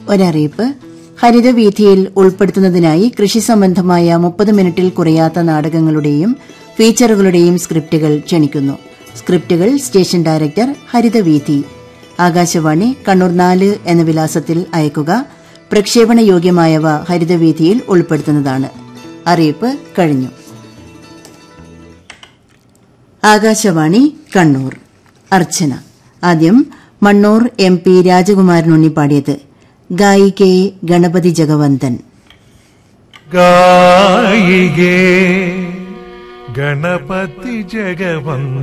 ഒരറിയിപ്പ് ഹരിതവീഥിയിൽ ഉൾപ്പെടുത്തുന്നതിനായി കൃഷി സംബന്ധമായ മുപ്പത് മിനിറ്റിൽ കുറയാത്ത നാടകങ്ങളുടെയും ഫീച്ചറുകളുടെയും സ്ക്രിപ്റ്റുകൾ ക്ഷണിക്കുന്നു സ്ക്രിപ്റ്റുകൾ സ്റ്റേഷൻ ഡയറക്ടർ ഹരിതവീഥി ആകാശവാണി കണ്ണൂർ നാല് എന്ന വിലാസത്തിൽ അയക്കുക പ്രക്ഷേപണ യോഗ്യമായവ ഹരിതവീഥിയിൽ ഉൾപ്പെടുത്തുന്നതാണ് അറിയിപ്പ് കഴിഞ്ഞു ആകാശവാണി കണ്ണൂർ അർച്ചന ആദ്യം മണ്ണൂർ എം പി രാജകുമാരൻ ഉണ്ണി പാടിയത് ഗായികെ ഗണപതി ജഗവന്തൻ ഗായികേ ഗണപതി ജഗവന്ത